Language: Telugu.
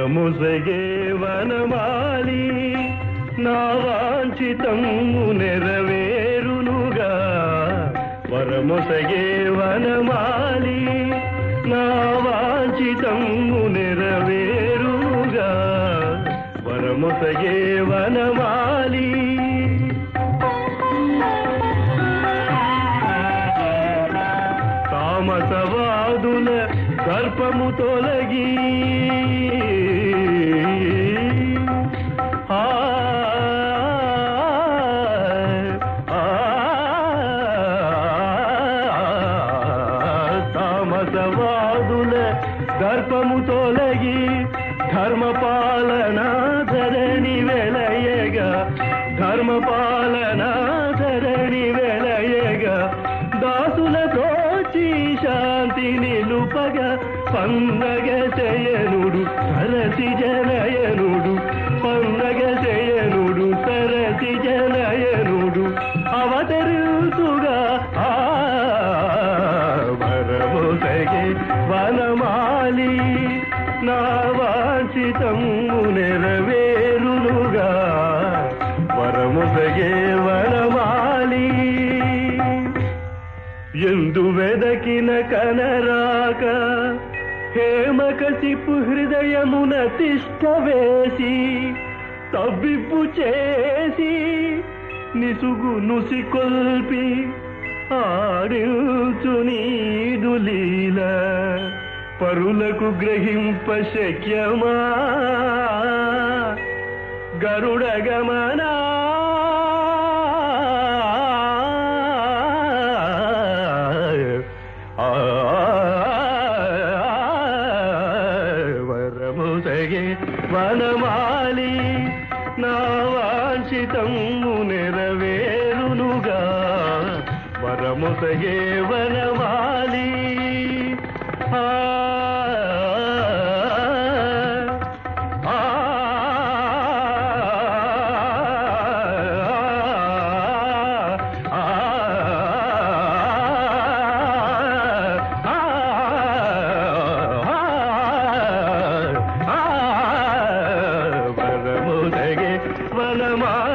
వరముసగే వనమాలి నా వాంఛితము నెరవేరునుగా వరముసగే వనమాలి నా వాంఛితము నెరవేరునుగా వరముసగే వనమాలి తామసవాదుల దర్పము తొలగి ఆ, ఆ, తామసవాదుల దర్పము తొలగి ధర్మపాలన ధరణి వెలయగా ధర్మపాలన ధరణి వెలయగా దాసులతో శాంతి నిలుపగ పండగ శయనుడు సరసి జనయనుడు పండగ శయనుడు సరసి జనయనుడు అవతరుతుగా ఆ వరముసగే వనమాలి నా వాంఛితము నెరవేరునుగా వరముసగే వనమాలి ఎందు వెదకిన కనరాక హేమకసిపు హృదయమున తిష్ట వేసి తవ్విప్పు చేసి నిసుగు నుసి కొల్పి ఆడించు నీదు లీల పరులకు గ్రహింప శక్యమా గరుడ గమనా వరముసగే వనమాలి నా వాంఛితము నెరవేరునుగా వరముసగే వనమాలి ఆ ఆ వరముదగే వనమా